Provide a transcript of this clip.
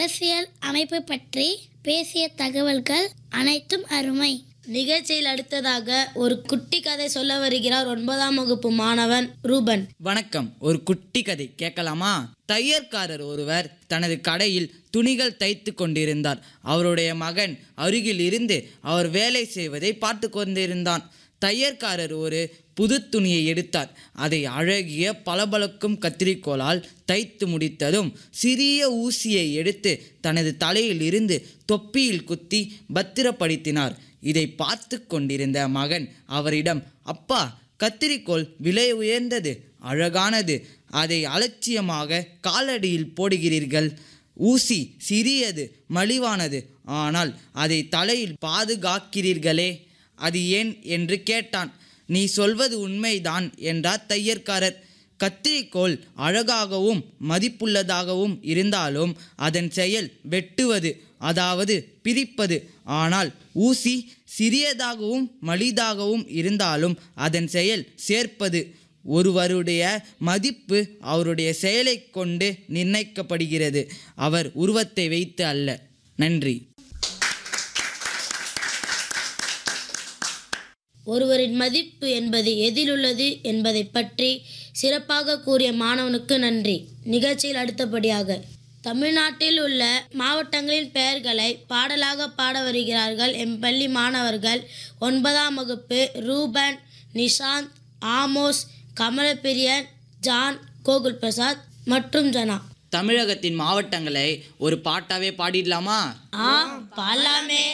அரசியல் அமைப்பு பற்றி பேசிய தகவல்கள் அனைத்தும் அருமை நிகழ்ச்சியில் அடுத்ததாக ஒரு குட்டி கதை சொல்ல வருகிறார் ஒன்பதாம் வகுப்பு மாணவன் ரூபன் வணக்கம் ஒரு குட்டி கதை கேட்கலாமா தையற்காரர் ஒருவர் தனது கடையில் துணிகள் தைத்து கொண்டிருந்தார் அவருடைய மகன் அருகில் இருந்து அவர் வேலை செய்வதை பார்த்து கொண்டிருந்தான் தையற்காரர் ஒரு புது துணியை எடுத்தார் அதை அழகிய பளபளக்கும் கத்திரிக்கோலால் தைத்து முடித்ததும் சிறிய ஊசியை எடுத்து தனது தலையில் இருந்து தொப்பியில் குத்தி பத்திரப்படுத்தினார் இதை பார்த்து கொண்டிருந்த மகன் அவரிடம் அப்பா கத்திரிக்கோல் விலை உயர்ந்தது அழகானது அதை அலட்சியமாக காலடியில் போடுகிறீர்கள் ஊசி சிறியது மலிவானது ஆனால் அதை தலையில் பாதுகாக்கிறீர்களே அது ஏன் என்று கேட்டான் நீ சொல்வது உண்மைதான் என்றார் தையற்காரர் கத்திரிக்கோல் அழகாகவும் மதிப்புள்ளதாகவும் இருந்தாலும் அதன் செயல் வெட்டுவது அதாவது பிரிப்பது ஆனால் ஊசி சிறியதாகவும் மலிதாகவும் இருந்தாலும் அதன் செயல் சேர்ப்பது ஒருவருடைய மதிப்பு அவருடைய செயலை கொண்டு நிர்ணயிக்கப்படுகிறது அவர் உருவத்தை வைத்து அல்ல நன்றி ஒருவரின் மதிப்பு என்பது எதில் உள்ளது என்பதை பற்றி சிறப்பாக கூறிய மாணவனுக்கு நன்றி நிகழ்ச்சியில் அடுத்தபடியாக தமிழ்நாட்டில் உள்ள மாவட்டங்களின் பெயர்களை பாடலாக பாட வருகிறார்கள் எம் பள்ளி மாணவர்கள் ஒன்பதாம் வகுப்பு ரூபன் நிஷாந்த் ஆமோஸ் கமலப்பிரியன் ஜான் கோகுல் பிரசாத் மற்றும் ஜனா தமிழகத்தின் மாவட்டங்களை ஒரு பாட்டாவே பாடிடலாமா ஆ பாடலாமே